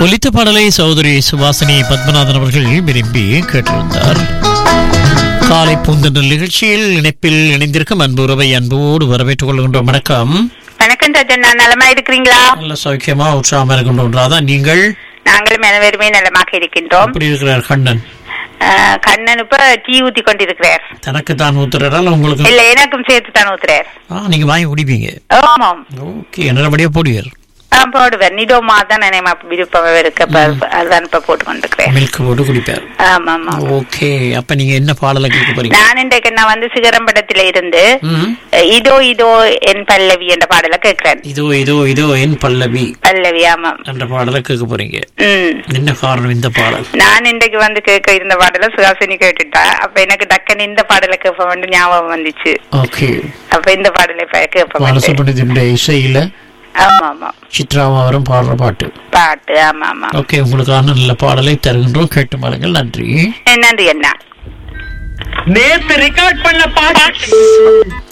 ஒலித்த பாடலை சகோதரி சுவாசினி பத்மநாதன் அவர்கள் விரும்பி கேட்டிருந்தார் காலை பூந்தென்றல் நிகழ்ச்சியில் இணைப்பில் இணைந்திருக்கும் அன்பு உறவை அன்போடு வரவேற்றுக் கொள்கின்றோம் வணக்கம் வணக்கம் ராஜண்ணா நலமா இருக்கிறீங்களா நல்ல சௌக்கியமா உற்சாகமா இருக்கின்றோம் நீங்கள் நாங்களும் அனைவருமே நலமாக இருக்கின்றோம் எப்படி இருக்கிறார் கண்ணன் ஆஹ், கண்ணன் இப்ப டீ ஊத்தி கொண்டிருக்கிறார் தனக்கு தான் ஊத்துறாரா உங்களுக்கு இல்ல எனக்கும் சேர்த்து தான் ஊத்துறார் ஆ நீங்க வாங்கி குடிப்பீங்க ஆமாம் ஓகே நல்லபடியா போடுவீர் ஆ, போடுவார் நிடோமா தான் நினைமா விருப்பம் இருக்கு இப்ப அதுதான் இப்ப போட்டு கொண்டிருக்கிறேன் மில்க் போட்டு குடிப்பார் ஆமா ஆமா ஓகே அப்ப நீங்க என்ன பாடலை கேட்க போறீங்க நான் இன்றைக்கு நான் வந்து சிகரம்படத்தில இருந்து ம். இதோ இதோ என் பல்லவி என்ற பாடலை கேட்கிறேன் இதோ இதோ இதோ என் பல்லவி பல்லவி ஆமாம் என்ற பாடலை கேட்க போறீங்க ம் என்ன காரணம் இந்த பாடல் நான் இன்றைக்கு வந்து கேட்க இருந்த பாடலை சுகாசினி கேட்டுட்டா அப்ப எனக்கு டக்குன்னு இந்த பாடலை கேட்ப வேண்டும் ஞாபகம் வந்துச்சு ஓகே அப்ப இந்த பாடலை இப்ப கேட்ப வேண்டும் பாலசுப்ரமணியத்தினுடைய இசையில ஆமா ஆமா சித்ராமா அவரும் பாடுற பாட்டு பாட்டு ஆமா ஆமா ஓகே உங்களுக்கான நல்ல பாடலை தருகின்றோம் கேட்டு மாளுங்கள் நன்றி நன்றி அண்ணா நேத்து ரெக்கார்ட் பண்ண பாட்டு